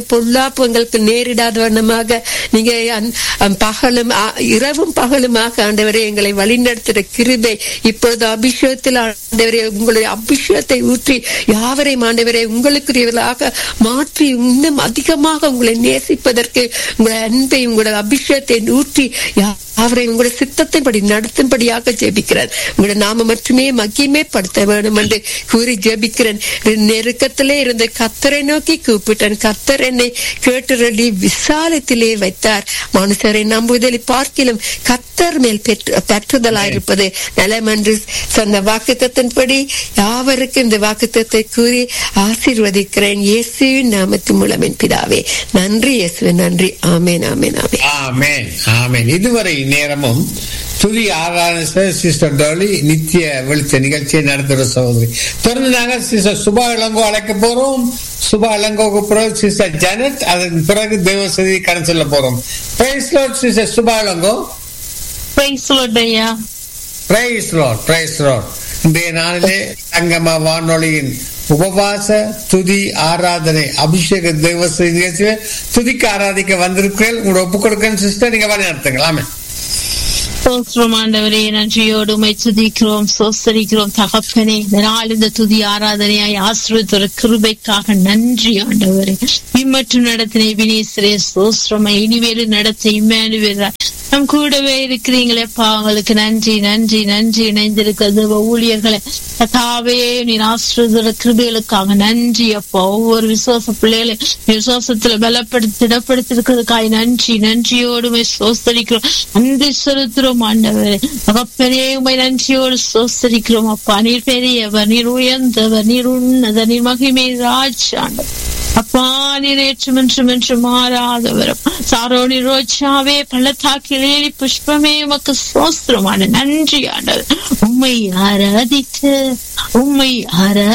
பொல்லாப்பு எங்களுக்கு நேரிடாத வண்ணமாக நீங்க அந்- அந் பகலும் அ- இரவும் பகலுமாக ஆண்டவரே எங்களை வழிநடத்துகிற கிருபை இப்பொழுது அபிஷேகத்தில் ஆண்டவரே உங்களுடைய அபிஷேகத்தை ஊற்றி யாவரையும் ஆண்டவரே உங்களுக்குரியவர்களாக மாற்றி இன்னும் அதிகமாக உங்களை நேசிப்பதற்கு உங்களுடைய அன்பை உங்களுடைய அபிஷேகத்தை ஊற்றி அவரை உங்களுடைய சித்தத்தின்படி நடத்தும்படியாக ஜெபிக்கிறேன் உங்களுடைய நாம மட்டுமே மகிமே படுத்த வேண்டும் என்று கூறி ஜெபிக்கிறேன் நெருக்கத்திலே இருந்த கத்தரை நோக்கி கூப்பிட்டேன் கத்தர் என்னை கேட்டுரடி விசாலத்திலே வைத்தார் மனுஷரை நம்புதலை பார்க்கிலும் கத்தர் மேல் பெற்று பற்றுதலாயிருப்பது நலம் என்று சொன்ன வாக்குத்தத்தின்படி யாவருக்கும் இந்த வாக்குத்தத்தை கூறி ஆசீர்வதிக்கிறேன் இயேசுவின் நாமத்தின் மூலம் என் பிதாவே நன்றி இயேசுவே நன்றி ஆமேன் ஆமேன் ஆமேன் ஆமென் ஆமென் இதுவரை நேரமும் துதி ஆராதனை சிஸ்டர் டோலி நித்திய வெளிச்ச நிகழ்ச்சியை நடத்துகிற சகோதரி தொடர்ந்து நாங்கள் சிஸ்டர் சுபா இளங்கோ அழைக்க போறோம் சுபா இளங்கோவுக்கு பிறகு சிஸ்டர் ஜனத் அதன் பிறகு தேவசதி கடன் சொல்ல போறோம் praise Lord sister Subha Ilango praise ஐயா பிரைஸ் லார்ட் பிரைஸ் லார்ட் இன்றைய நாளிலே சங்கம வானொலியின் உபவாச துதி ஆராதனை அபிஷேக தேவசதி நிகழ்ச்சியில துதிக்கு ஆராதிக்க வந்திருக்கிறேன் உங்களோட ஒப்புக் கொடுக்கணும் சிஸ்டர் நீங்க வழி நடத்துங்கள் ஆமென் சோஸ்திரம் ஆண்டவரே நன்றியோடு உமை துதிக்கிறோம் சோஸ்தரிக்கிறோம் தகப்பனே இந்த நாள் இந்த துதி ஆராதனையாய் ஆசிரியத்தோட கிருபைக்காக நன்றி ஆண்டவரே இம்மற்றும் நடத்தின வினீஸ்வரே சோஸ்திரமை இனிவேறு நடத்த இம்மானுவேரா நம் கூடவே இருக்கிறீங்களேப்பா உங்களுக்கு நன்றி நன்றி நன்றி இணைந்திருக்கிறது ஊழியர்களை கதாவே நீ ஆசிரியத்தோட கிருபைகளுக்காக நன்றி அப்பா ஒவ்வொரு விசுவாச பிள்ளைகளை விசுவாசத்துல பலப்படுத்தி திடப்படுத்திருக்கிறதுக்காய் நன்றி நன்றியோடு சோஸ்தரிக்கிறோம் நன்றி செலுத்துறோம் ஆண்டவரே தகப்பனே உமை நன்றியோடு சோஸ்தரிக்கிறோம் அப்பா நீர் பெரியவர் நீர் உயர்ந்தவர் நீர் உன்னத நீர் மகிமை ராஜ் ஆண்டவர் அப்பா நீர் ஏற்றும் என்றும் என்று மாறாதவரும் சாரோனி ரோஜாவே பள்ளத்தாக்கிலே புஷ்பமே உமக்கு சோஸ்திரமான நன்றி ஆண்டவர் உம்மை ஆராதித்து உம்மை ஆரா